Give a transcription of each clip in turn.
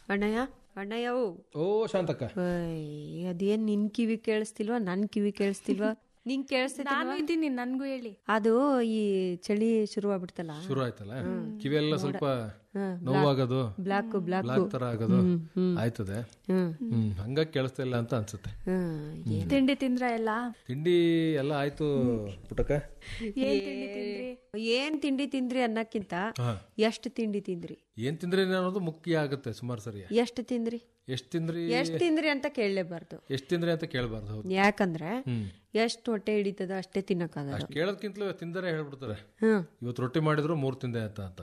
ಅಣ್ಣಯ್ಯ ಅಣ್ಣಯ್ಯ ಓ ಓ ಶಾಂತಕ್ಕ ಅಯ್ಯ್, ಅದೇನ್ ನಿನ್ ಕಿವಿ ಕೇಳಿಸ್ತಿಲ್ವಾ ನನ್ ಕಿವಿ ಕೇಳಿಸ್ತಿಲ್ವಾ ನಿಂಗ್ ಕೇಳಿಸ್ತಿಲ್ವಾ ನಾನು ಇದ್ದೀನಿ ನನ್ಗೂ ಹೇಳಿ ಅದು ಈ ಚಳಿ ಶುರು ಆಗ್ಬಿಡ್ತಲ್ಲ ಶುರು ಆಯ್ತಲ್ಲ ಕಿವಿಯೆಲ್ಲ ಸ್ವಲ್ಪ ನೋವಾಗೋದು ಬ್ಲಾಕ್ ಬ್ಲಾಕ್ ಬ್ಲಾಕ್ ತರ ಆಗೋದು ಆಯ್ತದೆ ಹ್ಮ್ ಹ್ಮ್ ಹಂಗಾಗಿ ಕೇಳಿಸ್ತಾ ಇಲ್ಲ ಅಂತ ಅನ್ಸುತ್ತೆ ಹ್ಮ್ ತಿಂಡಿ ತಿಂದ್ರ ಎಲ್ಲ ತಿಂಡಿ ಎಲ್ಲ ಆಯ್ತು ಪುಟಕ ಏನ್ ತಿಂಡಿ ತಿಂದ್ರಿ ಏನ್ ತಿಂಡಿ ತಿಂದ್ರಿ ಅನ್ನಕ್ಕಿಂತ ಹಾ. ಎಷ್ಟ್ ತಿಂಡಿ ತಿಂದ್ರಿ ಏನ್ ತಿಂದ್ರಿ ಅನ್ನೋದು ಮುಖ್ಯ ಆಗುತ್ತೆ ಸುಮಾರು ಸರಿ ಎಷ್ಟ್ ತಿಂದ್ರಿ ಎಷ್ಟ್ ತಿಂದ್ರಿ ಎಷ್ಟ್ ತಿಂದ್ರಿ ಅಂತ ಕೇಳಲೇಬಾರ್ದು ಎಷ್ಟ್ ತಿಂದ್ರಿ ಅಂತ ಕೇಳಬಾರ್ದು ಹೌದು ಯಾಕಂದ್ರೆ ಹ್ಮ್ ಎಷ್ಟ್ ಹೊಟ್ಟೆ ಹಿಡಿತದ ಅಷ್ಟೇ ತಿನ್ನಕ್ಕಾಗಲ್ಲ ಅಷ್ಟ್ ಕೇಳೋದ್ಕಿಂತಲೂ ತಿಂದರೆ ಹೇಳ್ಬಿಡ್ತಾರೆ ಹ್ಮ್ ಇವತ್ತು ರೊಟ್ಟಿ ಮಾಡಿದ್ರು ಮೂರ್ ತಿಂದೆ ಅಂತ ಅಂತ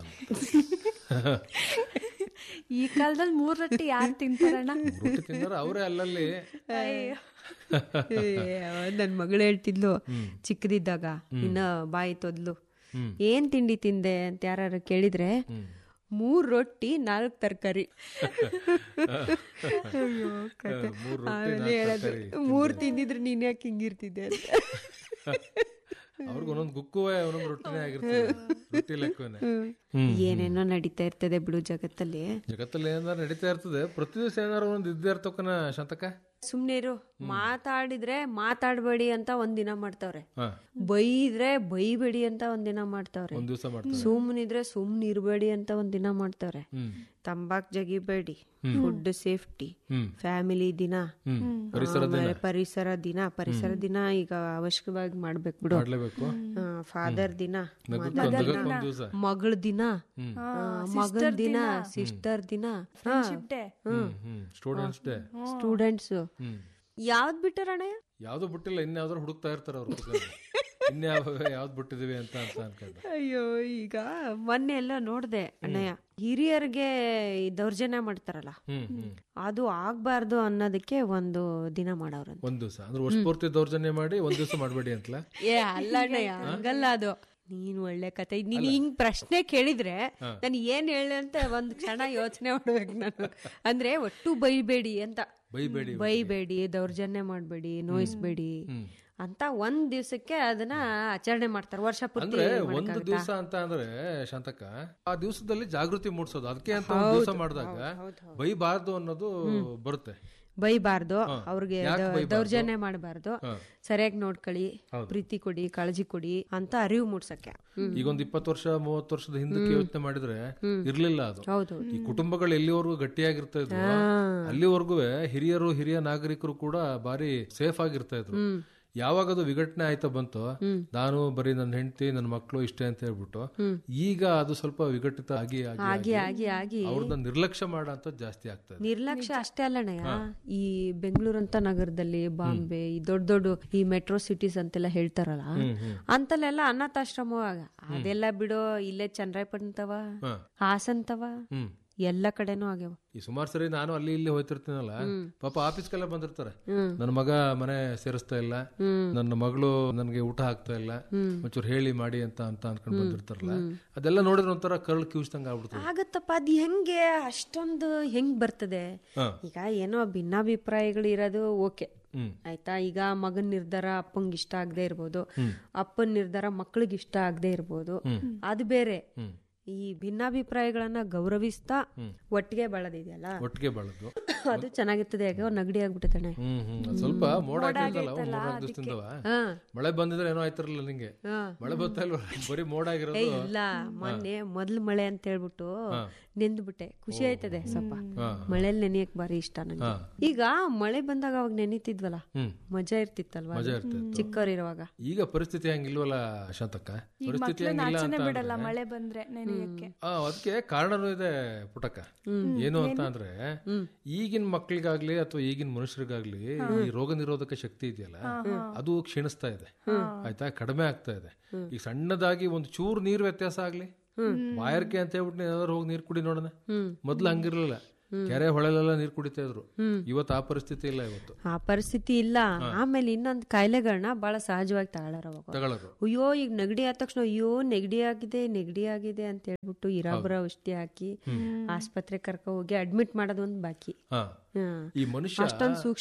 ಈ ಕಾಲದಲ್ಲಿ ಮೂರ್ ರೊಟ್ಟಿ ಯಾರು ತಿಂತಾರಣ್ಣ ರೊಟ್ಟಿ ತಿಂದರೆ ಅವರೇ ಅಲ್ಲಲ್ಲಿ ನನ್ ಮಗಳು ಹೇಳ್ತಿದ್ಲು ಚಿಕ್ಕದಿದ್ದಾಗ ಇನ್ನ ಬಾಯಿ ತೊದ್ಲು ಏನ್ ತಿಂಡಿ ತಿಂದೆ ಅಂತ ಯಾರು ಕೇಳಿದ್ರೆ ಮೂರ್ ರೊಟ್ಟಿ ನಾಲ್ಕ್ ತರಕಾರಿ ಅಯ್ಯೋ ಕತೆ. ಮೂರ್ ರೊಟ್ಟಿ, ಆಮೇಲೆ ನಾಲ್ಕ್ ಹೇಳೋದು, ತರ್ಕಾರಿ ಮೂರ್ ತಿಂದಿದ್ರೆ ನೀನ್ ಯಾಕೆ ಹಿಂಗಿರ್ತಿದ್ದೆ ಅಂತ ಅವ್ರಿಗೆ ಒಂದೊಂದು ಗುಕ್ಕುವೆ ಒಂದೊಂದು ರೊಟ್ಟಿನೇ ಆಗಿರ್ತದೆ ರೊಟ್ಟಿ ಲೆಕ್ಕವೇನೆ ಏನೇನೋ ನಡೀತಾ ಇರ್ತದೆ ಬಿಡು ಜಗತ್ತಲ್ಲಿ ಜಗತ್ತಲ್ಲಿ ಏನಾರು ನಡೀತಾ ಇರ್ತದೆ ಪ್ರತಿ ದಿವಸ ಏನಾರು ಒಂದು ಇದ್ದೇ ಇರ್ತಕ್ಕನ ಶಾಂತಕ ಸುಮ್ನೆ ಇರು ಮಾತಾಡಿದ್ರೆ ಮಾತಾಡ್ಬೇಡಿ ಅಂತ ಒಂದಿನ ಮಾಡ್ತಾವ್ರೆ ಹಾ ಬೈದ್ರೆ ಬೈಬೇಡಿ ಅಂತ ಒಂದಿನ ಮಾಡ್ತಾವ್ರೆ ಒಂದ್ ದಿವಸ ಮಾಡ್ತಾರೆ ಸುಮ್ನಿದ್ರೆ ಸುಮ್ನೆ ಇರ್ಬೇಡಿ ಅಂತ ಒಂದಿನ ಮಾಡ್ತಾವ್ರೆ ಹ್ಮ್ ತಂಬಾಕ್ ಜಗಿಬೇಡಿ ಫುಡ್ ಸೇಫ್ಟಿ ಹ್ಮ್. ಫ್ಯಾಮಿಲಿ ದಿನ ಹ್ಮ್ ಪರಿಸರ ಆಮೇಲೆ ಪರಿಸರ ದಿನ ಪರಿಸರ ದಿನ ಈಗ ಅವಶ್ಯಕವಾಗಿ ಮಾಡ್ಬೇಕು ಬಿಡು ಮಾಡ್ಲೇಬೇಕು ಫಾದರ್ ದಿನ ನಗಕ್ಕೆ ಒಂದ್ ದಿವಸ ಮಗಳ ದಿನ ಮಗಳ ದಿನ ಸಿಸ್ಟರ್ ದಿನ day hmm hmm students day students hmm ಯಾವ್ದ್ ಬಿಟ್ಟಾರಣ್ಣಯ್ಯ ಯಾವ್ದು ಬಿಟ್ಟಿಲ್ಲ ಇನ್ಯಾವ್ದಾರು ಹುಡುಕ್ತಾ ಇರ್ತಾರ ಅವ್ರು ಕುತ್ಕೊಂಡು. ಇನ್ಯಾವ ಯಾವ್ದು ಬಿಟ್ಟಿದೀವಿ ಅಂತ ಅಂತ ಅನ್ಕೊಂಡು ಅಯ್ಯೋ ಈಗ ಮೊನ್ನೆ ಎಲ್ಲ ನೋಡ್ದೆ ಅಣ್ಣಯ್ಯ ಹಿರಿಯರಿಗೆ ಈ ದೌರ್ಜನ್ಯ ಮಾಡ್ತಾರಲ್ಲ ಹ್ಮ್ ಹ್ಮ್ ಅದು ಆಗ್ಬಾರ್ದು ಅನ್ನೋದಕ್ಕೆ ಒಂದು ದಿನ ಮಾಡವ್ರಂತ ಒಂದ್ ದಿವಸ ಅಂದ್ರೆ ವರ್ಷಪೂರ್ತಿ ದೌರ್ಜನ್ಯ ಮಾಡಿ ಒಂದ್ ದಿವಸ ಮಾಡ್ಬೇಡಿ ಅಂತಲ ಏ ಅಲ್ಲ ಅಣ್ಣಯ್ಯ ಹಂಗಲ್ಲ ಅದು ನೀನ್ ಒಳ್ಳೆ ಕತೆ ನೀನ್ ಹಿಂಗ್ ಪ್ರಶ್ನೆ ಕೇಳಿದ್ರೆ ನಾನು ಏನ್ ಹೇಳ ಅಂತ ಒಂದ್ ಕ್ಷಣ ಯೋಚನೆ ಮಾಡ್ಬೇಕು ನಾನು ಅಂದ್ರೆ ಒಟ್ಟು ಬೈಬೇಡಿ ಅಂತ ಬೈಬೇಡಿ ಬೈಬೇಡಿ ದೌರ್ಜನ್ಯ ಮಾಡ್ಬೇಡಿ ನೋಯಿಸ್ಬೇಡಿ ಅಂತ ಒಂದ್ ದಿವ್ಸಕ್ಕೆ ಅದನ್ನ ಆಚರಣೆ ಮಾಡ್ತಾರೆ ವರ್ಷ ಪೂರ್ತಿ ಅಂದ್ರೆ ಒಂದು ದಿವಸ ಅಂತ ಅಂದ್ರೆ ಶಾಂತಕ್ಕ ಆ ದಿವಸದಲ್ಲಿ ಜಾಗೃತಿ ಮೂಡಿಸೋದು ಅದಕ್ಕೆ ಅಂತ ಒಂದು ದಿವಸ ಮಾಡಿದಾಗ ಬೈಬಾರ್ದು ಅನ್ನೋದು ಬರುತ್ತೆ ಬೈಬಾರ್ದು ಅವ್ರಿಗೆ ದ- ದೌರ್ಜನ್ಯ ಮಾಡಬಾರ್ದು ಸರಿಯಾಗಿ ನೋಡ್ಕೊಳ್ಳಿ ಪ್ರೀತಿ ಕೊಡಿ ಕಾಳಜಿ ಕೊಡಿ ಅಂತ ಅರಿವು ಮೂಡ್ಸಕ್ಕೆ ಈಗ ಒಂದ್ ಇಪ್ಪತ್ತು ವರ್ಷ ಮೂವತ್ತು ವರ್ಷದ ಹಿಂದಕ್ಕೆ ಯೋಚನೆ ಮಾಡಿದ್ರೆ ಇರ್ಲಿಲ್ಲ ಅದು ಹೌದು ಈ ಕುಟುಂಬಗಳು ಎಲ್ಲಿವರೆಗೂ ಗಟ್ಟಿಯಾಗಿರ್ತಾ ಇದ್ವು ಅಲ್ಲಿವರೆಗೂ ಹಿರಿಯರು ಹಿರಿಯ ನಾಗರಿಕರು ಕೂಡ ಬಾರಿ ಸೇಫ್ ಆಗಿರ್ತಾ ಇದ್ರು ಯಾವಾಗ ಅದು ವಿಘಟನೆ ಆಯ್ತಾ ಬಂತು ನಾನು ಬರೀ ನನ್ನ ಹೆಂಡತಿ ನನ್ನ ಮಕ್ಕಳು ಇಷ್ಟೇ ಅಂತ ಹೇಳ್ಬಿಟ್ಟು ಈಗ ಅದು ಸ್ವಲ್ಪ ವಿಘಟಿತ ಆಗಿ ಆಗಿ ಆಗಿ ಆಗಿ ಆಗಿ ಅವ್ರನ್ನ ನಿರ್ಲಕ್ಷ್ಯ ಮಾಡೋ ಜಾಸ್ತಿ ಆಗ್ತಾ ಇದೆ ನಿರ್ಲಕ್ಷ್ಯ ಅಷ್ಟೇ ಅಲ್ಲಣ್ಣಯ್ಯ ಈ ಬೆಂಗಳೂರಂತ ನಗರದಲ್ಲಿ ಬಾಂಬೆ ಈ ದೊಡ್ಡ ದೊಡ್ಡ ಈ ಮೆಟ್ರೋ ಸಿಟೀಸ್ ಅಂತೆಲ್ಲ ಹೇಳ್ತಾರಲ್ಲ ಅಂತಲ್ಲೆಲ್ಲ ಅನಾಥಾಶ್ರಮ ಅದೆಲ್ಲ ಬಿಡೋ ಇಲ್ಲೇ ಚಂದ್ರಾಯಪಟ್ಟಣತವ ಹಾ. ಹಾಸಂತವ ಹ್ಮ್ ಎಲ್ಲ ಕಡೆನೂ ಆಗ್ಯಾವ ಈ ಸುಮಾರು ಸರಿ ನಾನು ಅಲ್ಲಿ ಇಲ್ಲಿ ಹೋಯ್ತಿರ್ತೀನಲ್ಲ ಪಾಪ ಆಫೀಸ್ಗೆಲ್ಲ ಬಂದಿರ್ತಾರೆ ನನ್ನ ಮಗ ಮನೆ ಸೇರಿಸ್ತಾ ಇಲ್ಲ ನನ್ನ ಮಗಳು ನನಗೆ ಊಟ ಹಾಕ್ತಾ ಇಲ್ಲ ಒಂಚೂರು ಹೇಳಿ ಮಾಡಿ ಅಂತ ಅಂತ ಅನ್ಕೊಂಡ್ ಬಂದಿರ್ತಾರಲ್ಲ ಅದೆಲ್ಲ ನೋಡಿದ್ರೆ ಒಂಥರ ಕರ್ಳು ಕಿವಿಸ್ದಂಗ ಆಗ್ಬಿಡ್ತದೆ ಆಗತ್ತಪ್ಪ ಅದ್ ಹೆಂಗೆ ಅಷ್ಟೊಂದು ಹೆಂಗ್ ಬರ್ತದೆ ಹಾ. ಈಗ ಏನೋ ಭಿನ್ನಾಭಿಪ್ರಾಯಗಳು ಇರೋದು ಓಕೆ ಹ್ಮ್. ಆಯ್ತಾ ಈಗ ಮಗನ್ ನಿರ್ಧಾರ ಅಪ್ಪಂಗ್ ಇಷ್ಟ ಆಗದೆ ಇರ್ಬೋದು ಅಪ್ಪನ್ ನಿರ್ಧಾರ ಮಕ್ಳಿಗೆ ಇಷ್ಟ ಆಗದೆ ಇರ್ಬೋದು ಅದು ಬೇರೆ ಈ ಭಿನ್ನಾಭಿಪ್ರಾಯಗಳನ್ನ ಗೌರವಿಸ್ತಾ ಒಟ್ಟಿಗೆ ಬೆಳೆದಿದೆಯಲ್ಲ ಒಟ್ಟಿಗೆ ಬಾಳದ್ದು ಅದು ಚೆನ್ನಾಗಿರ್ತದೆ ಯಾಕೆ ನಗಡಿ ಆಗ್ಬಿಟ್ಟತಾನೆ ಹ್ಮ್ ಹ್ಮ್ ಅದ್ ಸ್ವಲ್ಪ ಮೋಡ ಆಗಿರ್ತಲ್ಲ ಒಂದ್ ಮೂರ್ನಾಲ್ಕು ದಿವಸದಿಂದವ ಹಾ ಮಳೆ ಬಂದಿದ್ರೆ ಏನೋ ಆಯ್ತಿರಲ್ಲ ನಿಂಗೆ ಹಾ. ಮಳೆ ಬರ್ತಾ ಇಲ್ವ ಬರೀ ಮೋಡ ಏ ಆಗಿರೋದು ಇಲ್ಲ ಮೊನ್ನೆ ಮೊದ್ಲು ಮಳೆ ಅಂತ ಹೇಳ್ಬಿಟ್ಟು ನೆಂದ್ಬಿಟ್ಟೆ ಖುಷಿ ಆಯ್ತದೆ ಸ್ವಲ್ಪ ಮಳೆಲ್ ನೆನೆಯಕ್ ಬಾರಿ ಇಷ್ಟ ನಂಗೆ ಈಗ ಮಳೆ ಬಂದಾಗ ಅವಾಗ ನೆನಿತಿದ್ವಲ್ಲ ಹ್ಮ್ ಮಜಾ ಇರ್ತಿತ್ತಲ್ವಾ ಮಜಾ ಇರ್ತಿತ್ತು. ಚಿಕ್ಕವರಿರುವಾಗ ಈಗ ಪರಿಸ್ಥಿತಿ ಹಂಗಿಲ್ವಲ್ಲ ಶಾಂತಕ್ಕ ಪರಿಸ್ಥಿತಿ ಹಂಗಿಲ್ಲ ಆಚೆನೆ ಅಂತ ಬಿಡಲ್ಲ ಮಳೆ ಬಂದ್ರೆ ನೆನೆಯಕ್ಕೆ ಆ, ಅದಕ್ಕೆ ಕಾರಣನೂ ಇದೆ ಪುಟಕ ಏನು ಅಂತ ಅಂದ್ರೆ ಈಗಿನ ಮಕ್ಳಿಗಾಗ್ಲಿ ಅಥವಾ ಈಗಿನ ಮನುಷ್ಯರಿಗಾಗ್ಲಿ ಈ ರೋಗ ನಿರೋಧಕ ಶಕ್ತಿ ಇದೆಯಲ್ಲ ಅದು ಕ್ಷೀಣಿಸ್ತಾ ಇದೆ ಆಯ್ತಾ ಕಡಿಮೆ ಆಗ್ತಾ ಇದೆ ಈಗ ಸಣ್ಣದಾಗಿ ಒಂದು ಚೂರು ನೀರ್ ವ್ಯತ್ಯಾಸ ಆಗ್ಲಿ ಬಾಯಾರಿಕೆ ಅಂತ ಹೇಳ್ಬಿಟ್ಟು ಏನಾದ್ರು ಹೋಗಿ ನೀರ್ ಕುಡಿ ನೋಡೋಣ ಮೊದ್ಲು ಹಂಗಿರ್ಲಿಲ್ಲ ಕೆರೆ ಹೊಳೆಲೆಲ್ಲ ನೀರ್ ಕುಡಿತಾ ಇದ್ರು ಇವತ್ತು ಆ ಪರಿಸ್ಥಿತಿ ಇಲ್ಲ ಇವತ್ತು ಆ ಪರಿಸ್ಥಿತಿ ಇಲ್ಲ ಆಮೇಲೆ ಇನ್ನೊಂದ್ ಕಾಯಿಲೆಗಳನ್ನ ಬಹಳ ಸಹಜವಾಗಿ ತಗೊಳ್ಳಾರ ಅವಾಗ ತಗೊಳ್ಳೋರು ಅಯ್ಯೋ ಈಗ ನೆಗಡಿ ಆದ ತಕ್ಷಣ ಅಯ್ಯೋ ನೆಗಡಿ ಆಗಿದೆ ನೆಗಡಿ ಆಗಿದೆ ಅಂತ ಹೇಳ್ಬಿಟ್ಟು ಇರಾಬರ ಔಷಧಿ ಹಾಕಿ ಆಸ್ಪತ್ರೆ ಕರ್ಕ ಹೋಗಿ ಅಡ್ಮಿಟ್ ಮಾಡೋದು ಒಂದ್ ಬಾಕಿ ಹಾ ಹ್ಮ್ ಈ ಮನುಷ್ಯ ಅಷ್ಟೊಂದ್ ಸೂಕ್ಷ್ಮ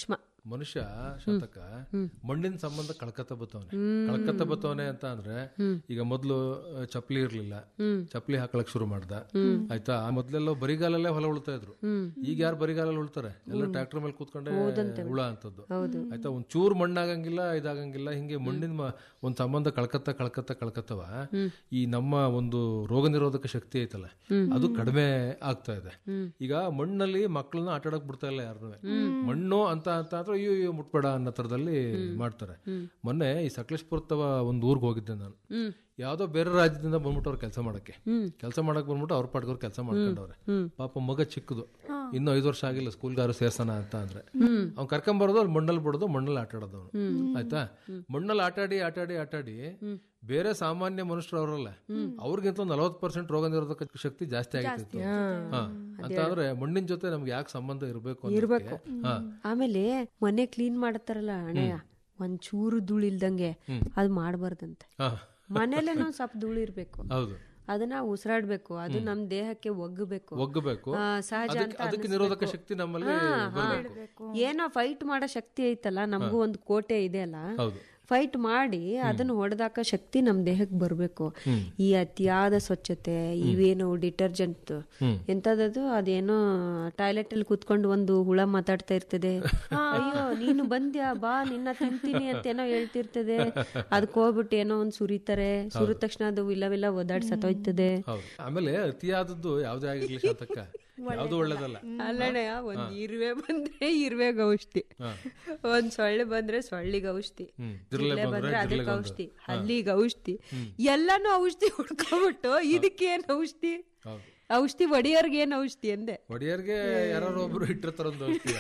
ಮನುಷ್ಯ ಶಾತಕ ಮಣ್ಣಿನ ಸಂಬಂಧ ಕಳ್ಕತ್ತ ಬತ್ತವನೆ ಕಳ್ಕತ್ತ ಬತ್ತವನೆ ಅಂತ ಅಂದ್ರೆ ಈಗ ಮೊದ್ಲು ಆ, ಚಪ್ಲಿ ಇರ್ಲಿಲ್ಲ ಚಪ್ಲಿ ಹಾಕೊಳಕ್ ಶುರು ಮಾಡ್ದ ಆಯ್ತಾ ಆ ಮೊದ್ಲೆಲ್ಲ ಬರಿಗಾಲಲ್ಲೇ ಹೊಲ ಉಳ್ತಾ ಇದ್ರು ಈಗ ಯಾರು ಬರಿಗಾಲಲ್ಲಿ ಉಳ್ತಾರೆ ಎಲ್ಲ ಟ್ರ್ಯಾಕ್ಟರ್ ಮೇಲೆ ಕೂತ್ಕೊಂಡೆ ಹುಳ ಅಂತದ್ದು ಆಯ್ತಾ ಒಂದ್ ಚೂರ್ ಮಣ್ಣಾಗಂಗಿಲ್ಲ ಇದಾಗಂಗಿಲ್ಲ ಹಿಂಗೆ ಮಣ್ಣಿನ ಮ- ಒಂದ್ ಸಂಬಂಧ ಕಳ್ಕತ್ತ ಕಳ್ಕತ್ತ ಕಳ್ಕತ್ತವ ಈ ನಮ್ಮ ಒಂದು ರೋಗ ನಿರೋಧಕ ಶಕ್ತಿ ಐತಲ್ಲ ಅದು ಕಡಿಮೆ ಆಗ್ತಾ ಇದೆ ಈಗ ಮಣ್ಣಲ್ಲಿ ಮಕ್ಕಳನ್ನ ಆಟ ಆಡಕ್ ಬಿಡ್ತಾ ಇಲ್ಲ ಯಾರು ಮಣ್ಣು ಅಂತ ಅಂತ ಅಂದ್ರೆ ಅಯ್ಯೋ ಅಯ್ಯೋ ಮುಟ್ಬೇಡ ಅನ್ನೋ ತರದಲ್ಲಿ ಮಾಡ್ತಾರೆ ಮೊನ್ನೆ ಈ ಸಕಲೇಶ್ಪುರ ತವ ಒಂದ್ ಊರ್ಗ್ ಹೋಗಿದ್ದೆ ನಾನು ಯಾವ್ದೋ ಬೇರೆ ರಾಜ್ಯದಿಂದ ಬಂದ್ಬಿಟ್ಟವ್ರು ಕೆಲಸ ಮಾಡಕ್ಕೆ ಕೆಲಸ ಮಾಡಕ್ ಬಂದ್ಬಿಟ್ಟು ಅವ್ರ ಪಾಟ್ಗವ್ರು ಕೆಲಸ ಮಾಡ್ಕೊಂಡವ್ರೆ ಪಾಪ ಮಗ ಚಿಕ್ಕದು ಇನ್ನು ಐದು ವರ್ಷ ಆಗಿಲ್ಲ ಸ್ಕೂಲ್ಗಾರು ಸೇರ್ಸೋಣ ಅಂತ ಅಂದ್ರೆ ಅವ್ನ್ ಕರ್ಕೊಂಬರೋದು ಅಲ್ಲಿ ಮಣ್ಣಲ್ಲಿ ಬಿಡೋದು ಮಣ್ಣಲ್ಲಿ ಆಟ ಆಡೋದು ಅವ್ನು ಆಯ್ತಾ ಮಣ್ಣಲ್ಲಿ ಆಟಾಡಿ ಆಟಾಡಿ ಆಟಾಡಿ ಬೇರೆ ಸಾಮಾನ್ಯ ಮನುಷ್ಯರು ಅವರಲ್ಲ ಅವ್ರಿಗಿಂತ ನಲವತ್ತು ಪರ್ಸೆಂಟ್ ರೋಗ ನಿರೋಧಕ ಶಕ್ತಿ ಜಾಸ್ತಿ ಆಗಿತ್ತು ಹಾ ಅಂತ ಅಂದ್ರೆ ಮಣ್ಣಿನ ಜೊತೆ ನಮ್ಗೆ ಯಾಕೆ ಸಂಬಂಧ ಇರಬೇಕು ಇರಬೇಕು ಹಾ ಆಮೇಲೆ ಮನೆ ಕ್ಲೀನ್ ಮಾಡ್ತಾರಲ್ಲ ಅಣ್ಣಯ್ಯ ಒಂದ್ ಚೂರು ಧೂಳು ಇಲ್ದಂಗೆ ಅದ್ ಮಾಡ್ಬಾರ್ದಂತೆ ಹಾ ಮನೇಲೆ ನಾವ್ ಸ್ವಲ್ಪ ಧೂಳು ಇರ್ಬೇಕು ಹೌದು ಅದನ್ನ ಉಸಿರಾಡ್ಬೇಕು ಅದು ನಮ್ ದೇಹಕ್ಕೆ ಒಗ್ಗಬೇಕು ಒಗ್ಗಬೇಕು ಆ, ಸಹಜ ಅದಕ್ಕೆ ಅಂತ ಅದಕ್ಕೆ ನಿರೋಧಕ ಶಕ್ತಿ ನಮ್ಮಲ್ಲಿ ಬರ್ಬೇಕು ಏನೋ ಫೈಟ್ ಮಾಡೋ ಶಕ್ತಿ ಐತಲ್ಲ ನಮಗೂ ಒಂದು ಕೋಟೆ ಇದೆ ಅಲ್ಲ ಹೌದು ಫೈಟ್ ಮಾಡಿ ಅದನ್ನ ಹೊಡೆದಾಕ ಶಕ್ತಿ ನಮ್ ದೇಹಕ್ಕೆ ಬರ್ಬೇಕು ಈ ಅತಿಯಾದ ಸ್ವಚ್ಛತೆ ಇವೇನು ಡಿಟರ್ಜೆಂಟ್ ಎಂತದದು ಅದೇನೋ ಟಾಯ್ಲೆಟ್ ಅಲ್ಲಿ ಕುತ್ಕೊಂಡು ಒಂದು ಹುಳ ಮಾತಾಡ್ತಾ ಇರ್ತದೆ ಅಯ್ಯೋ ನೀನು ಬಂದ್ಯಾ ಬಾ ನಿನ್ನ ತಿಂತೀನಿ ಅಂತ ಏನೋ ಹೇಳ್ತಿರ್ತದೆ ಅದಕ್ಕೆ ಹೋಗ್ಬಿಟ್ಟು ಏನೋ ಒಂದ್ ಸುರಿತಾರೆ ಸುರಿದ ತಕ್ಷಣ ಅದು ವಿಲ್ಲ ಒದಾಡ್ ಸತ್ತೋಯ್ತದೆ ಹೌದು ಆಮೇಲೆ ಅತಿಯಾದದ್ದು ಯಾವ್ದೇ ಆಗಿರ್ಲಿ ಶಾತಕ ಯಾವ್ದು ಒಳ್ಳೇದಲ್ಲ ಅಲ್ಲಣ್ಣಯ್ಯ ಒಂದ್ ಇರುವೆ ಬಂದ್ರೆ ಇರುವೆಗೆ ಔಷಧಿ ಒಂದ್ ಸೊಳ್ಳೆ ಬಂದ್ರೆ ಸೊಳ್ಳಿಗೆ ಔಷಧಿ ಜಿರಳೆ ಬಂದ್ರೆ ಅದಕ್ಕೆ ಔಷಧಿ ಅಲ್ಲಿಗೆ ಔಷಧಿ ಎಲ್ಲಾನು ಔಷಧಿ ಹುಡ್ಕೊಬಿಟ್ಟು ಇದಕ್ಕೆ ಏನ್ ಔಷಧಿ ಹೌದು ಔಷಧಿ ಒಡೆಯೋರ್ಗೆ ಏನ್ ಔಷಧಿ ಅಂದೆ ಒಡೆಯರ್ಗೆ ಯಾರು ಒಬ್ರು ಇಟ್ಟಿರ್ತಾರ ಒಂದು ಔಷಧಿಯ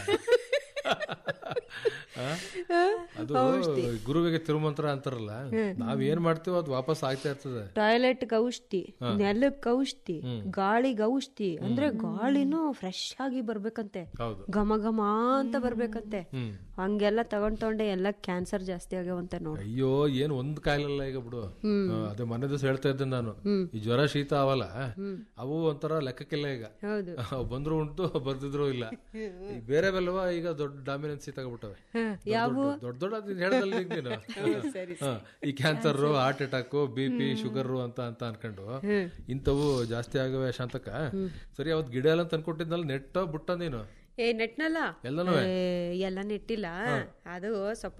ಆ? ಅದು ಗುರುವಿಗೆ ತಿರುಮಂತ್ರ ಅಂತಾರಲ್ಲ ನಾವ್ ಏನ್ ಮಾಡ್ತೀವೋ ಅದು ವಾಪಸ್ ಆಗ್ತಾ ಇರ್ತದೆ ಟಾಯ್ಲೆಟ್ಗೆ ಔಷಧಿ ನೆಲಕ್ಕೆ ಔಷಧಿ ಗಾಳಿಗೆ ಔಷಧಿ ಅಂದ್ರೆ ಗಾಳಿನೂ ಫ್ರೆಶ್ ಆಗಿ ಬರ್ಬೇಕಂತೆ ಹೌದು ಘಮ ಘಮ ಅಂತ ಬರ್ಬೇಕಂತೆ ಹಂಗೆಲ್ಲ ತಗೊಂಡ್ ತಗೊಂಡೆ ಎಲ್ಲ ಕ್ಯಾನ್ಸರ್ ಜಾಸ್ತಿ ಆಗ್ಯಾವಂತೆ ನೋಡಿ ಅಯ್ಯೋ ಏನ್ ಒಂದ್ ಕಾಯಿಲೆಲ್ಲ ಈಗ ಬಿಡು ಆ, ಅದೇ ಮೊನ್ನೆ ದಿವಸ ಹೇಳ್ತಾ ಇದ್ದೆ ನಾನು ಈ ಜ್ವರ ಶೀತ ಅವಲ್ಲ ಅವು ಒಂಥರ ಲೆಕ್ಕಕ್ಕಿಲ್ಲ ಈಗ ಹೌದು ಅವು ಬಂದ್ರು ಉಂಟು ಬರ್ದಿದ್ರು ಇಲ್ಲ ಈ ಬೇರೆ ಬೆಲ್ಲವ ಈಗ ದೊಡ್ಡ ಡಾಮಿನೆನ್ಸಿ ತಗೊಬಿಟ್ಟವೆ ದೊಡ್ಡ ದೊಡ್ಡ ಅದ್ ನೀನ್ ಹೇಳ್ದಲ್ಲ ಈಗ ನೀನು ಹಾ, ಈ cancer heart attack B P sugar ಅಂತ ಅಂತ ಅನ್ಕೊಂಡು ಇಂಥವು ಜಾಸ್ತಿ ಆಗವೆ ಶಾಂತಕ ಸರಿ ಅವತ್ ಗಿಡ ಎಲ್ಲ ಅಂತ ಅನ್ಕೊಟ್ಟಿದ್ನಲ್ಲ ನೆಟ್ಟ ಬುಟ್ಟ ನೀನು ಏ ನೆಟ್ನಲ್ಲ ಎಲ್ಲನೂ ಏ, ಎಲ್ಲ ನೆಟ್ಟಿಲ್ಲ ಅದು ಸ್ವಲ್ಪ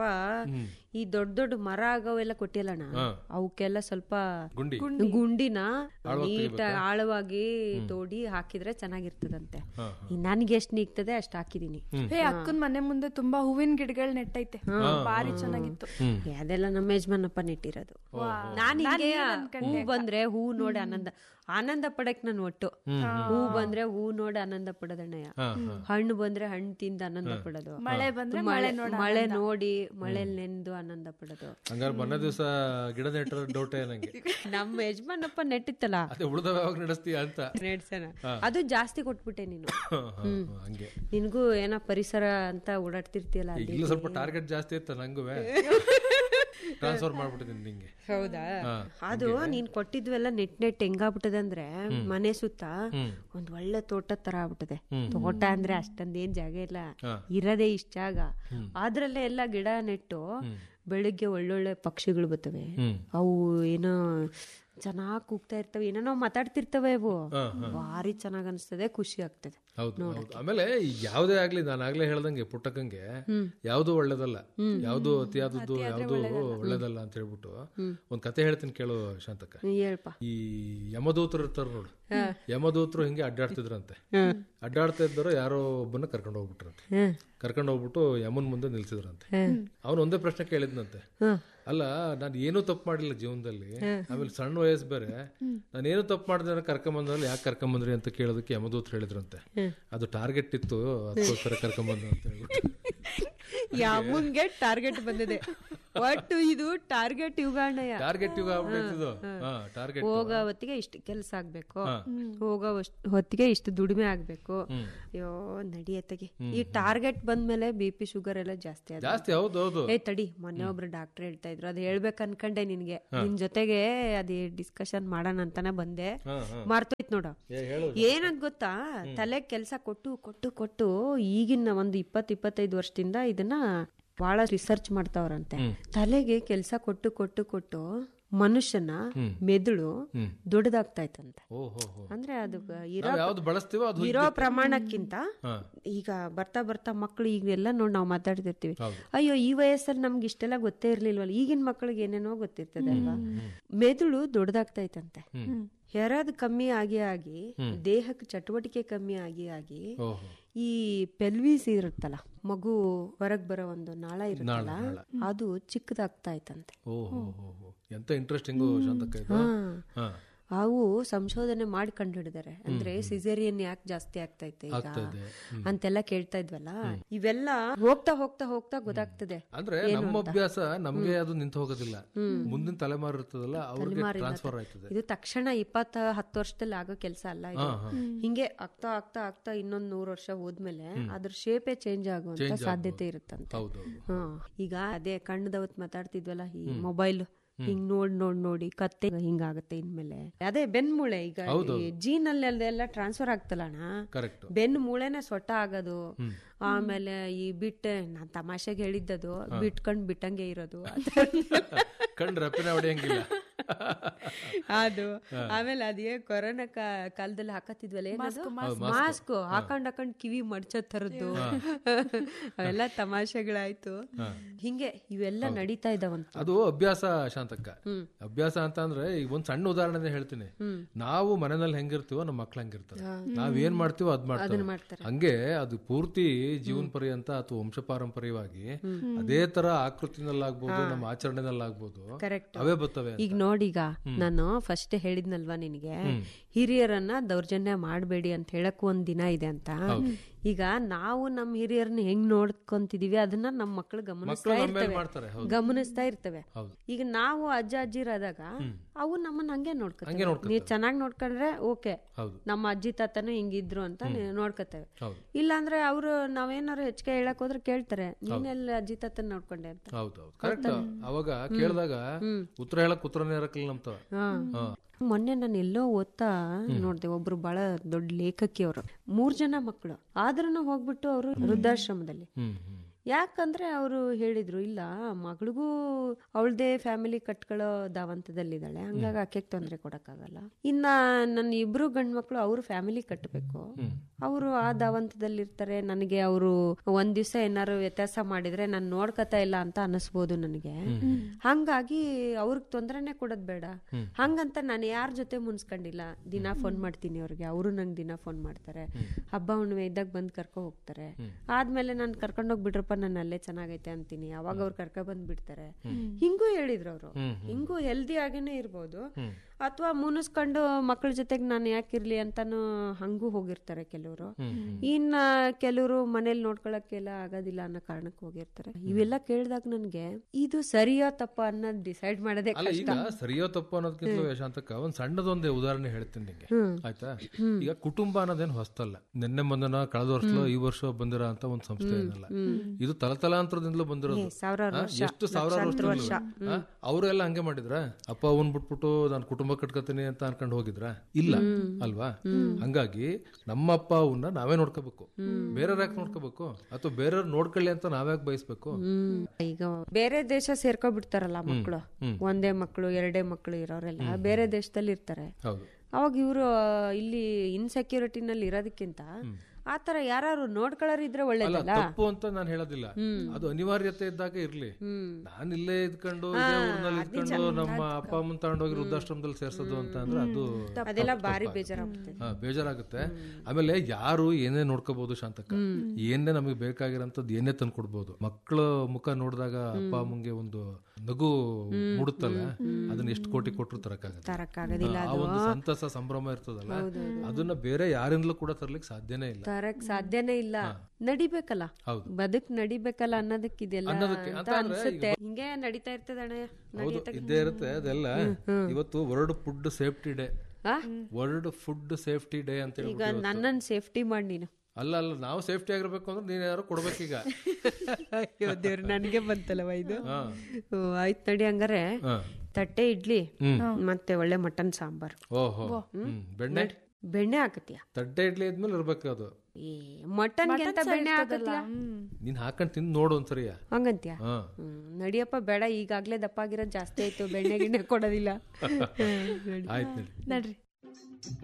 ಈ ದೊಡ್ಡ ದೊಡ್ಡ ಮರ ಆಗವೆಲ್ಲ ಕೊಟ್ಟಿಲ್ಲಣ್ಣ ಅವಕ್ಕೆಲ್ಲ ಸ್ವಲ್ಪ ಗುಂಡಿ ಗುಂಡಿನ ನೀಟ್ ಆಳವಾಗಿ ತೋಡಿ ಹಾಕಿದ್ರೆ ಚೆನ್ನಾಗಿರ್ತದಂತೆ ನನ್ಗೆ ಎಷ್ಟ್ ನಿಗ್ತದೆ ಅಷ್ಟ್ ಹಾಕಿದೀನಿ ಹೇ ಅಕ್ಕನ್ ಮನೆ ಮುಂದೆ ತುಂಬಾ ಹೂವಿನ ಗಿಡಗಳು ನೆಟ್ಟೈತೆ ಭಾರಿ ಚೆನ್ನಾಗಿತ್ತು ಏ, ಅದೆಲ್ಲ ನಮ್ಮ ಯಜಮಾನಪ್ಪ ನೆಟ್ಟಿರೋದು ನಾನು ಹಿಂಗೆ ಹೂ ಬಂದ್ರೆ ಹೂ ನೋಡಿ ಆನಂದ ಆನಂದ ಪಡಕ್ ನಾನು ಒಟ್ಟು ಹೂ ಬಂದ್ರೆ ಹೂ ನೋಡಿ ಆನಂದ ಪಡೋದಣ್ಣಯ್ಯ ಹಣ್ಣು ಬಂದ್ರೆ ಹಣ್ಣು ತಿಂದು ಆನಂದ ಪಡೋದು ಮಳೆ ಬಂದ್ರೆ ಮಳೆ ಮಳೆ ನೋಡಿ ಮಳೆಲ್ ನೆಂದು ಆನಂದ ಪಡೋದು ಹಂಗಾರೆ ಮೊನ್ನೆ ದಿವಸ ಗಿಡ ನೆಟ್ಟರ ಡೌಟೇ ನಂಗೆ ನಮ್ಮ ಯಜಮಾನಪ್ಪ ನೆಟ್ಟಿತ್ತಲ್ಲ ಅದೇ ಉಳ್ದವ ಯಾವಾಗ ನಡೆಸ್ತೀಯ ಅಂತ ನೆಡ್ಸಣ ಅದು ಜಾಸ್ತಿ ಕೊಟ್ಬಿಟ್ಟೆ ನೀನು ಹ, ಹ, ಹ, ಹಂಗೆ ನಿನ್ಗೂ ಏನೋ ಪರಿಸರ ಅಂತ ಓಡಾಡ್ತಿರ್ತೀಯಲ್ಲ ಅಲ್ಲಿ ಈಗಲೂ ಸ್ವಲ್ಪ ಟಾರ್ಗೆಟ್ ಜಾಸ್ತಿ ಇತ್ತ ನಂಗುವೆ ಟ್ರಾನ್ಸ್ಫರ್ ಮಾಡ್ಬಿಟ್ಟಿದ್ದೀನಿ ನಿಂಗೆ ಹೌದಾ ಅದು ನೀನ್ ಕೊಟ್ಟಿದ್ವೆಲ್ಲ ನೆಟ್ ನೆಟ್ ಹೆಂಗಾಗ್ಬಿಟ್ಟದೆ ಅಂದ್ರೆ ಮನೆ ಸುತ್ತ ಒಂದ್ ಒಳ್ಳೆ ತೋಟ ತರ ಆಗ್ಬಿಟ್ಟದೆ ತೋಟ ಅಂದ್ರೆ ಅಷ್ಟೊಂದೇನ್ ಜಾಗ ಇಲ್ಲ ಇರದೇ ಇಷ್ಟ ಜಾಗ ಅದ್ರಲ್ಲೇ ಎಲ್ಲ ಗಿಡ ನೆಟ್ಟು ಬೆಳಿಗ್ಗೆ ಒಳ್ಳೊಳ್ಳೆ ಪಕ್ಷಿಗಳು ಬರ್ತವೆ ಅವು ಏನೋ ಚೆನ್ನಾಗ್ ಕೂಗ್ತಾ ಇರ್ತವೆ ಏನೋ ನಾವು ಮಾತಾಡ್ತಿರ್ತವೆ ಅವು ಭಾರಿ ಚೆನ್ನಾಗ್ ಅನ್ಸ್ತದೆ ಖುಷಿ ಆಗ್ತದೆ ಹೌದು ಹೌದು ಆಮೇಲೆ ಯಾವ್ದೇ ಆಗ್ಲಿ ನಾನು ಆಗ್ಲೇ ಹೇಳ್ದಂಗೆ ಪುಟ್ಟಕ್ಕಂಗೆ ಯಾವ್ದು ಒಳ್ಳೇದಲ್ಲ ಯಾವ್ದು ಅತಿಯಾದದ್ದು ಯಾವ್ದು ಒಳ್ಳೇದಲ್ಲ ಅಂತ ಹೇಳ್ಬಿಟ್ಟು ಒಂದ್ ಕತೆ ಹೇಳ್ತೀನಿ ಕೇಳು ಶಾಂತಕ್ಕ ನೀ ಹೇಳ್ಪ ಈ ಯಮದೂತರು ಇರ್ತಾರ ನೋಡು ಯಮದೂತರು ಹಿಂಗೆ ಅಡ್ಡಾಡ್ತಿದ್ರಂತೆ ಅಡ್ಡಾಡ್ತಾ ಇದ್ದವರು ಯಾರೋ ಒಬ್ಬನ ಕರ್ಕೊಂಡು ಹೋಗ್ಬಿಟ್ರಂತೆ ಕರ್ಕೊಂಡು ಹೋಗ್ಬಿಟ್ಟು ಯಮನ್ ಮುಂದೆ ನಿಲ್ಸಿದ್ರಂತೆ ಅವನು ಒಂದೇ ಪ್ರಶ್ನೆ ಕೇಳಿದ್ನಂತೆ ಅಲ್ಲ ನಾನು ಏನೂ ತಪ್ಪು ಮಾಡಿಲ್ಲ ಜೀವನದಲ್ಲಿ ಆಮೇಲೆ ಸಣ್ಣ ವಯಸ್ಸು ಬೇರೆ ನಾನು ಏನು ತಪ್ಪು ಮಾಡಿದ್ರೆ ಕರ್ಕೊಂಬಂದ್ರಲ್ಲಿ ಯಾಕೆ ಕರ್ಕೊಂಬಂದ್ರಿ ಅಂತ ಕೇಳೋದಕ್ಕೆ ಯಮದೂತರು ಹೇಳಿದ್ರಂತೆ ಅದು ಟಾರ್ಗೆಟ್ ಇತ್ತು ಅದಕ್ಕೋಸ್ಕರ ಕರ್ಕೊಂಬಂದು ಅಂತ ಹೇಳ್ಬಿಟ್ಟು ಯಾಮುನ್ಗೆ ಟಾರ್ಗೆಟ್ ಬಂದಿದೆ ಒಟ್ಟು ಇದು ಟಾರ್ಗೆಟ್ ಯುಗಾಣಯ ಟಾರ್ಗೆಟ್ ಯುಗ ಆಗ್ಬಿಟ್ಟಿದ್ದು ಹಾ ಟಾರ್ಗೆಟ್ ಹೋಗೋ ಹೊತ್ತಿಗೆ ಇಷ್ಟು ಕೆಲಸ ಆಗ್ಬೇಕು ಹೋಗೋ ವಷ್ಟ್- ಹೊತ್ತಿಗೆ ಇಷ್ಟು ದುಡಿಮೆ ಆಗ್ಬೇಕು ಅಯ್ಯೋ ನಡಿಯತ್ತಗೆ ಈ ಟಾರ್ಗೆಟ್ ಬಂದ್ಮೇಲೆ ಬಿ ಪಿ ಶುಗರ್ ಎಲ್ಲ ಜಾಸ್ತಿ ಆದ ಜಾಸ್ತಿ ಹೌದು ಹೌದು ಏ ತಡಿ ಮೊನ್ನೆ ಒಬ್ರು ಡಾಕ್ಟರ್ ಹೇಳ್ತಾ ಇದ್ರು ಅದ್ ಹೇಳ್ಬೇಕು ಅನ್ಕಂಡೆ ನಿನ್ಗೆ ನಿನ್ ಜೊತೆಗೆ ಅದೇ ಡಿಸ್ಕಷನ್ ಮಾಡೋಣ ಅಂತಾನೆ ಬಂದೆ ಹಾ ಹಾ ಮರ್ತೋಯ್ತು ನೋಡು ಏ ಹೇಳು ಏನಂತ ಗೊತ್ತಾ ತಲೆ ಕೆಲಸ ಕೊಟ್ಟು ಕೊಟ್ಟು ಕೊಟ್ಟು ಈಗಿನ ಒಂದು ಇಪ್ಪತ್ ಇಪ್ಪತ್ತೈದು ವರ್ಷದಿಂದ ಇದನ್ನ ಬಹಳ ರಿಸರ್ಚ್ ಮಾಡ್ತಾವ್ರಂತೆ ತಲೆಗೆ ಕೆಲಸ ಕೊಟ್ಟು ಕೊಟ್ಟು ಕೊಟ್ಟು ಮನುಷ್ಯನ ಮೆದುಳು ದೊಡ್ಡದಾಗ್ತಾ ಇತ್ತಂತೆ ಓ ಹೋ ಹೋ ಅಂದ್ರೆ ಅದು ಇರೋ ನಾವ್ ಯಾವ್ದು ಬಳಸ್ತೀವೋ ಅದು ಇರೋ ಪ್ರಮಾಣಕ್ಕಿಂತ ಹಾ. ಈಗ ಬರ್ತಾ ಬರ್ತಾ ಮಕ್ಕಳು ಈಗೆಲ್ಲ ನೋಡಿ ನಾವು ಮಾತಾಡ್ತಿರ್ತೀವಿ ಹೌದು. ಅಯ್ಯೋ ಈ ವಯಸ್ಸಲ್ಲಿ ನಮ್ಗೆ ಇಷ್ಟೆಲ್ಲ ಗೊತ್ತೇ ಇರ್ಲಿಲ್ವಲ್ಲ ಈಗಿನ ಮಕ್ಕಳಿಗೆ ಏನೇನೋ ಗೊತ್ತಿರ್ತದೆ ಅಲ್ವಾ ಮೆದುಳು ದೊಡ್ಡದಾಗ್ತೈತಂತೆ ಹೆರದ್ ಕಮ್ಮಿ ಆಗಿ ಆಗಿ ದೇಹಕ್ಕೆ ಚಟುವಟಿಕೆ ಕಮ್ಮಿ ಆಗಿ ಆಗಿ ಓಹೋ ಈ ಪೆಲ್ವೀಸ್ ಇರುತ್ತಲ್ಲ ಮಗು ಹೊರಗ್ ಬರೋ ಒಂದು ನಾಳ ಇರುತ್ತಲ್ಲ ಅದು ಚಿಕ್ಕದಾಗ್ತಾ ಇತ್ತಂತೆ ಓ ಹೋ ಹೋ ಹೋ ಎಂತ ಇಂಟ್ರೆಸ್ಟಿಂಗು ಶಾಂತಕ್ಕ ಇದು ಹಾ ಅವು ಸಂಶೋಧನೆ ಮಾಡಿ ಕಂಡುಹಿಡಿದಾರೆ ಅಂದ್ರೆ ಸಿಸೇರಿಯನ್ ಯಾಕೆ ಜಾಸ್ತಿ ಆಗ್ತೈತೆ ಈಗ ಇದೆ. ಅಂತೆಲ್ಲ ಕೇಳ್ತಾ ಇದ್ವಲ್ಲ ಇವೆಲ್ಲ ಹೋಗ್ತಾ ಹೋಗ್ತಾ ಹೋಗ್ತಾ ಗೊತ್ತಾಗ್ತದೆ ಅಂದ್ರೆ ನಮ್ಮ ಅಭ್ಯಾಸ ನಮ್ಗೆ ಅದು ನಿಂತು ಹೋಗೋದಿಲ್ಲ ಮುಂದಿನ ತಲೆಮಾರು ಇರ್ತದಲ್ಲ ಅವ್ರಿಗೆ ಟ್ರಾನ್ಸ್ಫರ್ ಆಯ್ತದೆ ಇದು ತಕ್ಷಣ ಇಪ್ಪತ್ತ ಹತ್ತು ವರ್ಷದಲ್ಲಿ ಆಗೋ ಕೆಲಸ ಅಲ್ಲ ಇದು ಹಿಂಗೆ ಆಗ್ತಾ ಆಗ್ತಾ ಆಗ್ತಾ ಇನ್ನೊಂದ್ ನೂರ್ ವರ್ಷ ಹೋದ್ಮೇಲೆ ಅದ್ರ ಶೇಪೇ ಚೇಂಜ್ ಆಗುವಂತ ಸಾಧ್ಯತೆ ಇರುತ್ತಂತೆ ಹೌದು ಹೌದು ಹಾ ಈಗ ಅದೇ ಕಣ್ಣದವತ್ ಮಾತಾಡ್ತಿದ್ವಲ್ಲ ಈ ಮೊಬೈಲ್ ಹಿಂಗ್ ನೋಡ್ ನೋಡ್ ನೋಡಿ ಕತ್ತೆ ಹಿಂಗಾಗತ್ತೆ ಇನ್ಮೇಲೆ ಅದೇ ಬೆನ್ ಮೂಳೆ ಈಗ ಜೀನ್ ಅಲ್ಲಿ ಅಲ್ಲೆಲ್ಲ ಟ್ರಾನ್ಸ್ಫರ್ ಆಗ್ತಲ್ಲ ಅಣ್ಣ ಕರೆಕ್ಟ್ ಬೆನ್ ಮೂಳೆನೆ ಸೊಟ್ಟ ಆಗೋದು ಆಮೇಲೆ ಈ ಬಿಟ್ಟೆ ನಾನ್ ತಮಾಷೆಗೆ ಹೇಳಿದ್ದದು ಬಿಟ್ಕೊಂಡ್ ಬಿಟ್ಟಂಗೆ ಇರೋದು ಕಣ್ ರೆಪ್ಪಿನ ಹೊಡೆಯಂಗಿಲ್ಲ ಅದು ಆಮೇಲೆ ಅದೇ ಕೊರೋನಾ ಕಾ- ಕಾಲದಲ್ಲಿ ಹಾಕತ್ತಿದ್ವಲ್ಲ ಏನದು ಮಾಸ್ಕ್ ಹಾಕೊಂಡ್ ಹಾಕೊಂಡ್ ಕಿವಿ ಮಡ್ಚೋ ತರದ್ದು ಅವೆಲ್ಲ ತಮಾಷೆಗಳಾಯ್ತು ಹಿಂಗೆ ಇವೆಲ್ಲ ನಡೀತಾ ಇದಾವಂತ ಅದು ಅಭ್ಯಾಸ ಶಾಂತಕ್ಕ ಅಭ್ಯಾಸ ಅಂತ ಅಂದ್ರೆ ಈಗ ಒಂದ್ ಸಣ್ಣ ಉದಾಹರಣೆ ಹೇಳ್ತೀನಿ ನಾವು ಮನೆಯಲ್ಲಿ ಹೆಂಗಿರ್ತೀವೋ ನಮ್ಮ ಮಕ್ಳು ಹಂಗಿರ್ತಾರೆ ನಾವ್ ಏನ್ ಮಾಡ್ತೀವೋ ಅದ್ ಮಾಡ್ತಾರೆ ಮಾಡ್ತಾರೆ ಹಂಗೆ ಅದು ಪೂರ್ತಿ ಜೀವನ ಪರ್ಯಂತ ಅಥವಾ ವಂಶ ಪಾರಂಪರ್ಯವಾಗಿ ಅದೇ ತರ ಆಕೃತಿನಲ್ಲಾಗ್ಬೋದು ನಮ್ಮ ಆಚರಣೆನಲ್ಲಾಗ್ಬೋದು ಕರೆಕ್ಟ್ ಅವೇ ಬರ್ತವೆ ಈಗ ನೋಡೀಗ ನಾನು ಫಸ್ಟ್ ಹೇಳಿದ್ನಲ್ವಾ ನಿನಗೆ ಹಿರಿಯರನ್ನ ದೌರ್ಜನ್ಯ ಮಾಡಬೇಡಿ ಅಂತ ಹೇಳಕ್ ಒಂದ್ ದಿನ ಇದೆ ಅಂತ ಈಗ ನಾವು ನಮ್ಮ ಹಿರಿಯರನ್ನ ಹೆಂಗ್ ನೋಡ್ಕೊಂತಿದೀವಿ ಅದನ್ನ ನಮ್ಮ ಮಕ್ಕಳು ಗಮನಿಸ್ತಾ ನಮ್ಮ ಮೇಲೆ ಇರ್ತವೆ ಮಾಡ್ತಾರೆ ಹೌದು ಗಮನಿಸ್ತಾ ಇರ್ತವೆ ಹೌದು. ಈಗ ನಾವು ಅಜ್ಜ ಅಜ್ಜಿರಾದಾಗ ಅವು ನಮ್ಮನ್ನ ಹಂಗೆ ನೋಡ್ಕೊತವೆ ನೀವ್ ಚೆನ್ನಾಗಿ ನೋಡ್ಕೊಂಡ್ರೆ ಓಕೆ ಹೌದು ನಮ್ಮ ಅಜ್ಜಿ ತಾತನು ಹಿಂಗಿದ್ರು ಅಂತ ನೀವ್ ನೋಡ್ಕೊತೇವೆ ಹೌದು ಇಲ್ಲಾಂದ್ರೆ ಅವ್ರು ನಾವೇನಾರು ಹೆಚ್ಚಿಗೆ ಹೇಳಕ್ ಹೋದ್ರೆ ಕೇಳ್ತಾರೆ ನೀನೆಲ್ಲ ಅಜ್ಜಿ ತಾತನ್ ನೋಡ್ಕೊಂಡೆ ಅಂತ ಹೌದು ಹೌದು ಕರೆಕ್ಟ್ ಅವಾಗ ಕೇಳಿದಾಗ ಉತ್ತರ ಹೇಳಕ್ ಉತ್ತರನೇ ಇರಕ್ಕಿಲ್ಲ ನಮ್ತವ ಹಾ ಮೊನ್ನೆ ನಾನು ಎಲ್ಲೋ ಓದ್ತಾ ನೋಡ್ದೆ ಒಬ್ರು ಬಹಳ ದೊಡ್ಡ ಲೇಖಕಿ ಅವರು ಮೂರ್ ಜನ ಮಕ್ಕಳು ಆದ್ರೂ ಹೋಗ್ಬಿಟ್ಟು ಅವರು ವೃದ್ಧಾಶ್ರಮದಲ್ಲಿ ಹ್ಮ್ ಹ್ಮ್ ಯಾಕಂದ್ರೆ ಅವರು ಹೇಳಿದ್ರು ಇಲ್ಲ ಮಗಳಿಗೂ ಅವಳದೇ ಫ್ಯಾಮಿಲಿ ಕಟ್ಕೊಳ್ಳೋ ದಾವಂತದಲ್ಲಿದ್ದಾಳೆ ಹಂಗಾಗಿ ಆಕೆಗೆ ತೊಂದರೆ ಕೊಡಕ್ಕಾಗಲ್ಲ ಇನ್ನ ನನ್ನ ಇಬ್ರು ಗಂಡ್ ಮಕ್ಳು ಅವ್ರ ಫ್ಯಾಮಿಲಿ ಕಟ್ಟಬೇಕು ಅವರು ಆ ದಾವಂತದಲ್ಲಿ ಇರ್ತಾರೆ ನನಗೆ ಅವರು ಒಂದ್ ದಿವ್ಸ ಏನಾರು ವ್ಯತ್ಯಾಸ ಮಾಡಿದ್ರೆ ನಾನು ನೋಡ್ಕತಾ ಇಲ್ಲ ಅಂತ ಅನಿಸ್ಬೋದು ನನಗೆ ಹಂಗಾಗಿ ಅವ್ರಿಗೆ ತೊಂದರೆನೆ ಕೊಡೋದ್ ಬೇಡ ಹಂಗಂತ ನಾನು ಯಾರ ಜೊತೆ ಮುನ್ಸ್ಕೊಂಡಿಲ್ಲ ದಿನ ಫೋನ್ ಮಾಡ್ತೀನಿ ಅವ್ರಿಗೆ ಅವರು ನಂಗೆ ದಿನ ಫೋನ್ ಮಾಡ್ತಾರೆ ಹಬ್ಬ ಹುಣ್ಣಿಮೆ ಇದ್ದಾಗ ಬಂದ್ ಕರ್ಕೊ ಹೋಗ್ತಾರೆ ಆದ್ಮೇಲೆ ನಾನು ಕರ್ಕೊಂಡೋಗ್ ಬಿಡ್ರಪ್ಪ ನಾನು ಅಲ್ಲೇ ಚೆನ್ನಾಗೈತೆ ಅಂತೀನಿ ಅವಾಗ ಅವ್ರು ಕರ್ಕೊ ಬಂದ್ ಬಿಡ್ತಾರೆ ಹಿಂಗೂ ಹೇಳಿದ್ರು ಅವರು ಹಿಂಗೂ ಹೆಲ್ದಿ ಆಗೇನೆ ಇರ್ಬೋದು ಅಥವಾ ಮುನಿಸ್ಕೊಂಡು ಮಕ್ಕಳ ಜೊತೆಗೆ ನಾನು ಯಾಕಿರ್ಲಿ ಅಂತಾನು ಹಂಗೂ ಹೋಗಿರ್ತಾರೆ ಕೆಲವರು ಇನ್ನ ಕೆಲವರು ಮನೇಲಿ ನೋಡ್ಕೊಳಕ್ಕೆಲ್ಲ ಆಗೋದಿಲ್ಲ ಅನ್ನೋ ಕಾರಣಕ್ಕೆ ಹೋಗಿರ್ತಾರೆ ಇವೆಲ್ಲ ಕೇಳಿದಾಗ ನನ್ಗೆ ಇದು ಸರಿಯೋ ತಪ್ಪ ಅನ್ನೋದು ಡಿಸೈಡ್ ಮಾಡೋದೇ ಅಲ್ಲ ಈಗ ಸರಿಯೋ ತಪ್ಪು ಅನ್ನೋದಕ್ಕಿಂತ ಶಾಂತಕ್ಕ ಒಂದ್ ಸಣ್ಣದೊಂದೇ ಉದಾಹರಣೆ ಹೇಳ್ತೀನಿ ನಿಂಗೆ ಆಯ್ತಾ ಈಗ ಕುಟುಂಬ ಅನ್ನೋದೇನು ಹೊಸ್ತಲ್ಲ ನಿನ್ನೆ ಮೊನ್ನೆ ಕಳೆದ ವರ್ಷ ಈ ವರ್ಷ ಬಂದಿರೋ ಅಂತ ಒಂದ್ ಸಂಸ್ಥೆ ಏನಲ್ಲ ಇದು ತಲತಲಾಂತರದಿಂದಲೂ ಬಂದಿರೋದು ಸಾವಿರಾರು ಆ, ಎಷ್ಟು ಸಾವಿರಾರು ವರ್ಷ ಅವರೆಲ್ಲ ಹಂಗೆ ಮಾಡಿದ್ರ ಅಪ್ಪ ಅವನ್ ಬಿಟ್ಬಿಟ್ಟು ನಾನು ಕುಟುಂಬ ಕಟ್ಕೋತೀನಿ ಅಂತ ಅನ್ಕೊಂಡು ಹೋಗಿದ್ರ ಇಲ್ಲ ಅಲ್ವಾ ಹಂಗಾಗಿ ನಮ್ಮ ಅಪ್ಪ ಅವನ್ನ ನಾವೇ ನೋಡ್ಕೋಬೇಕು ಬೇರೆಯವ್ರ ಯಾಕೆ ನೋಡ್ಕೋಬೇಕು ಅಥವಾ ಬೇರೆಯವ್ರು ನೋಡ್ಕೊಳ್ಳಿ ಅಂತ ನಾವ್ಯಾಕೆ ಬಯಸ್ಬೇಕು ಹ್ಮ್ ಈಗ ಬೇರೆ ದೇಶ ಸೇರ್ಕೊಬಿಡ್ತಾರಲ್ಲ ಮಕ್ಕಳು ಒಂದೇ ಮಕ್ಕಳು ಎರಡೇ ಮಕ್ಕಳು ಇರೋರೆಲ್ಲ ಬೇರೆ ದೇಶದಲ್ಲಿ ಇರ್ತಾರೆ ಹೌದು ಅವಾಗ ಇವರು ಇಲ್ಲಿ ಇನ್ಸೆಕ್ಯೂರಿಟಿನಲ್ಲಿ ಇರೋದಕ್ಕಿಂತ ಆತರ ಯಾರು ನೋಡ್ಕೊಳ್ಳೋರು ಇದ್ರೆ ಅಲ್ಲ ಒಳ್ಳೇದಲ್ಲ ತಪ್ಪು ಅಂತ ನಾನು ಹೇಳೋದಿಲ್ಲ ಅದು ಅನಿವಾರ್ಯತೆ ಇದ್ದಾಗ ಇರ್ಲಿ ನಾನು ಇಲ್ಲೇ ಇದ್ಕೊಂಡು ಇದೇ ಊರ್ನಲ್ಲಿ ಇದ್ಕೊಂಡು ನಮ್ಮ ಅಪ್ಪ ಅಮ್ಮನ್ ತಗೊಂಡೋಗಿ ವೃದ್ಧಾಶ್ರಮದಲ್ಲಿ ಸೇರ್ಸೋದು ಅಂತ ಅಂದ್ರೆ ಅದು ಅದೆಲ್ಲ ಭಾರಿ ಬೇಜಾರಾಗ್ತದೆ ಹಾ, ಬೇಜಾರಾಗುತ್ತೆ ಆಮೇಲೆ ಯಾರು ಏನೇ ನೋಡ್ಕೋಬಹುದು ಶಾಂತಕ್ಕ ಏನೇ ನಮಗೆ ಬೇಕಾಗಿರೋಂಥದ್ದು ಏನೇ ತಂದು ಕೊಡ್ಬೋದು ಮಕ್ಕಳ ಮುಖ ನೋಡಿದಾಗ ಅಪ್ಪ ಅಮ್ಮಂಗೆ ಒಂದು ನಗು ಮೂಡುತ್ತಲ್ಲ ಅದನ್ನ ಎಷ್ಟು ಕೋಟಿ ಕೊಟ್ಟರು ತರಕ್ಕಾಗತ್ತೆ ತರಕ್ಕಾಗೋದಿಲ್ಲ ಆ ಒಂದು ಸಂತಸ ಸಂಭ್ರಮ ಇರ್ತದಲ್ಲ ಅದನ್ನ ಬೇರೆ ಯಾರಿಂದಲೂ ಕೂಡ ತರ್ಲಿಕ್ಕೆ ಸಾಧ್ಯನೇ ಇಲ್ಲ ಬರಕ್ ಸಾಧ್ಯನೇ ಇಲ್ಲ ನಡಿಬೇಕಲ್ಲ ಹೌದು. ಬದುಕ್ ನಡಿಬೇಕಲ್ಲ ಅನ್ನೋದಕ್ಕಿದೆಲ್ಲ ಅನ್ನೋದಕ್ಕೆ ಅಂತ ಅಂತ ಅಂದ್ರೆ ಅನ್ಸುತ್ತೆ ಹಿಂಗೆ ನಡೀತಾ ಇರ್ತದೆ ಅಣ್ಣ ಹೌದು ಇದ್ದೇ ಇರುತ್ತೆ ಅದೆಲ್ಲ ಇವತ್ತು ವರ್ಲ್ಡ್ ಫುಡ್ ಸೇಫ್ಟಿ ಡೇ ಆ? ವರ್ಲ್ಡ್ ಫುಡ್ ಸೇಫ್ಟಿ ಡೇ ಅಂತ ಹೇಳಿ ಈಗ ನನ್ನನ್ ಸೇಫ್ಟಿ ಮಾಡಿ ನೀನು ಅಲ್ಲ ಅಲ್ಲ ನಾವು ಸೇಫ್ಟಿ ಆಗಿರ್ಬೇಕು ಅಂದ್ರೆ ನೀನ್ ಯಾರು ಕೊಡ್ಬೇಕೀಗ ಅಯ್ಯೋ ದೇವ್ರು ನನಗೆ ಬಂತಲ್ಲವ ಇದು ಹಾ. ಓ, ಆಯ್ತ್ ನಡಿ ಹಂಗಾರೆ ಹಾ. ತಟ್ಟೆ ಇಡ್ಲಿ ಮತ್ತೆ ಒಳ್ಳೆ ಮಟನ್ ಸಾಂಬಾರು ಓಹೋ ಹ್ಮ್ ಬೆಣ್ಣೆ ಬೆಣ್ಣೆ ಹಾಕತ್ತೀಯ ತಡ್ಡೆ ಇಡ್ಲಿ ಇದ್ಮೇಲೆ ಇರ್ಬೇಕು ಅದು ಈ ಮಟನ್ಗೆ ಅಂತ ಬೆಣ್ಣೆ ಹಾಕತ್ತೀಯ ನೀನ್ ಹಾಕೊಂಡ್ ತಿಂದು ನೋಡು ಒಂದ್ಸರಿಯ ಹಂಗಂತ್ಯ ಹಾ ಹ್ಮ್, ನಡಿಯಪ್ಪ ಬೇಡ ಈಗಾಗ್ಲೇ ದಪ್ಪ ಆಗಿರೋದು ಜಾಸ್ತಿ ಆಯ್ತು ಬೆಣ್ಣೆ ಗಿಣ್ಣೆ ಕೊಡೋದಿಲ್ಲ ಆಯ್ತು ನಡಿ ನಡ್ರಿ